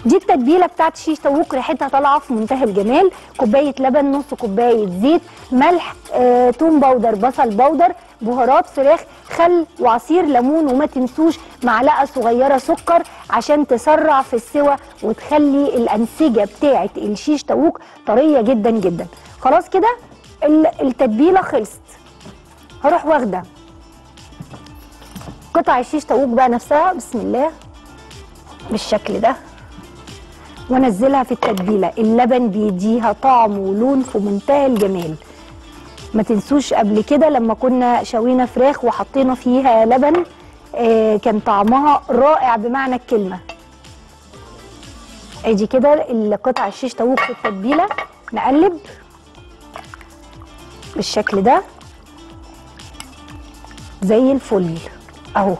دي التتبيله بتاعت شيش طاووق ريحتها طالعه في منتهى الجمال كوبايه لبن نص كوبايه زيت ملح آه، توم باودر بصل باودر بهارات فراخ خل وعصير ليمون وما تنسوش معلقه صغيره سكر عشان تسرع في السوى وتخلي الانسجه بتاعه الشيش طاووق طريه جدا جدا خلاص كده ال- التتبيله خلصت هروح واخده قطع الشيش طاووق بقى نفسها بسم الله بالشكل ده وانزلها في التتبيله اللبن بيديها طعم ولون في منتهى الجمال ما تنسوش قبل كده لما كنا شوينا فراخ وحطينا فيها لبن آه كان طعمها رائع بمعنى الكلمه ادي كده القطع الشيش طاووق في التتبيله نقلب بالشكل ده زي الفل اهو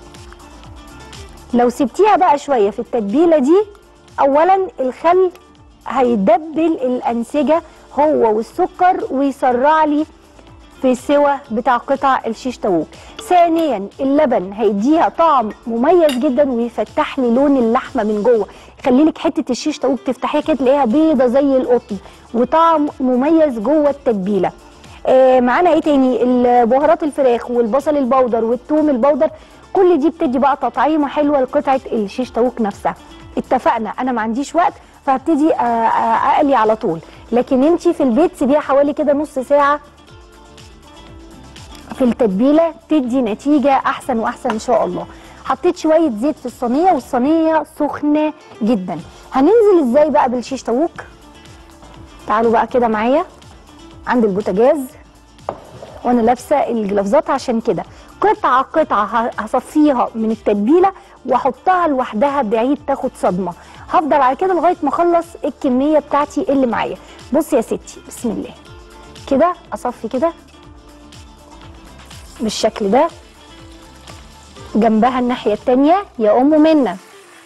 لو سبتيها بقى شويه في التتبيله دي اولا الخل هيدبل الانسجه هو والسكر ويسرع لي في السوى بتاع قطع الشيش طاووق ثانيا اللبن هيديها طعم مميز جدا ويفتح لي لون اللحمه من جوه يخلي لك حته الشيش طاووق تفتحيها كده تلاقيها بيضه زي القطن وطعم مميز جوه التتبيله آه معانا ايه تاني البهارات الفراخ والبصل البودر والثوم البودر كل دي بتدي بقى تطعيمه حلوه لقطعه الشيش طاووق نفسها اتفقنا انا ما عنديش وقت فهبتدي آه، آه، اقلي على طول لكن انت في البيت سيبيها حوالي كده نص ساعه في التتبيله تدي نتيجه احسن واحسن ان شاء الله حطيت شويه زيت في الصينيه والصينيه سخنه جدا هننزل ازاي بقى بالشيش طاووق تعالوا بقى كده معايا عند البوتاجاز وانا لابسه الجلافزات عشان كده قطعه قطعه ه- هصفيها من التتبيله واحطها لوحدها بعيد تاخد صدمه هفضل على كده لغايه ما اخلص الكميه بتاعتي اللي معايا بصي يا ستي بسم الله كده اصفي كده بالشكل ده جنبها الناحيه التانيه يا ام منى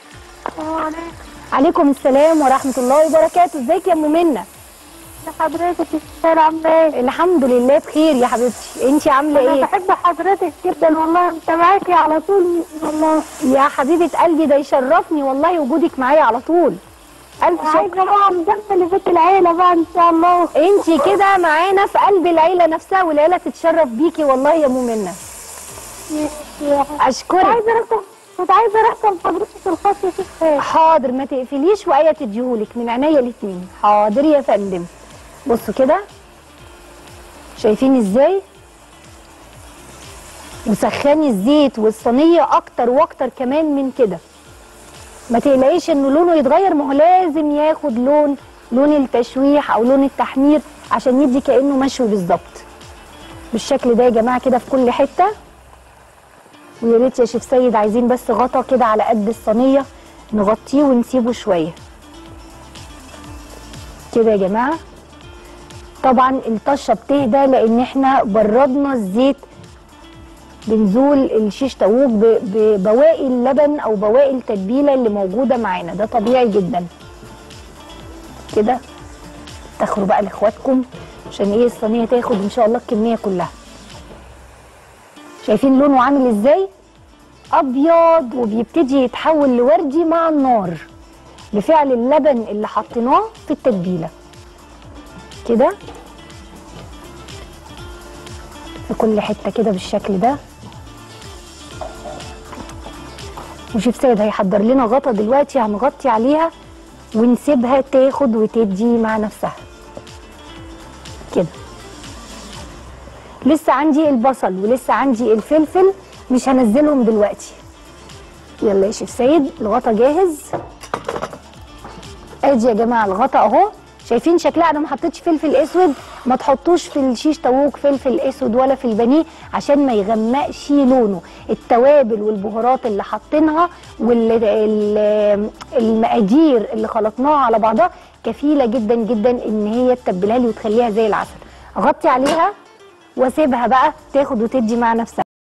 عليكم السلام ورحمه الله وبركاته ازيك يا ام منى حضرتك الشارع عامله ايه؟ الحمد لله بخير يا حبيبتي انت عامله انا ايه بحب حضرتك جدا والله متابعاكي على طول والله يا حبيبه قلبي ده يشرفني والله وجودك معايا على طول الف شكر عايزه بقى نكمل بيت العيله بقى ان شاء الله انت كده معانا في قلب العيله نفسها والعيله تتشرف بيكي والله يا مؤمنه اشكرك عايزه ارقم كنت عايزه ارقم حضرتك الخاص يا شيخ خير حاضر ما تقفليش وايه تديهولك من عينيا الاتنين حاضر يا فندم بصوا كده شايفين ازاي وسخني الزيت والصينيه اكتر واكتر كمان من كده ما تقلقيش ان لونه يتغير ما هو لازم ياخد لون لون التشويح او لون التحمير عشان يدي كانه مشوي بالظبط بالشكل ده يا جماعه كده في كل حته ويا ريت يا شيف سيد عايزين بس غطا كده على قد الصينيه نغطيه ونسيبه شويه كده يا جماعه طبعا الطشه بتهدى لان احنا بردنا الزيت بنزول الشيش طاووق ب- ببواقي اللبن او بواقي التتبيله اللي موجوده معانا ده طبيعي جدا كده تاخدوا بقى لاخواتكم عشان ايه الصينيه تاخد ان شاء الله الكميه كلها شايفين لونه عامل ازاي ابيض وبيبتدي يتحول لوردي مع النار بفعل اللبن اللي حطيناه في التتبيله كده في كل حته كده بالشكل ده وشيف سيد هيحضر لنا غطا دلوقتي هنغطي عليها ونسيبها تاخد وتدي مع نفسها كده لسه عندي البصل ولسه عندي الفلفل مش هنزلهم دلوقتي يلا يا شيف سيد الغطا جاهز ادي يا جماعه الغطا اهو شايفين شكلها انا ما حطيتش فلفل اسود ما تحطوش في الشيش طاووق فلفل اسود ولا في البانيه عشان ما يغمقش لونه التوابل والبهارات اللي حاطينها والمقادير اللي خلطناها على بعضها كفيله جدا جدا ان هي تتبلها لي وتخليها زي العسل اغطي عليها واسيبها بقى تاخد وتدي مع نفسها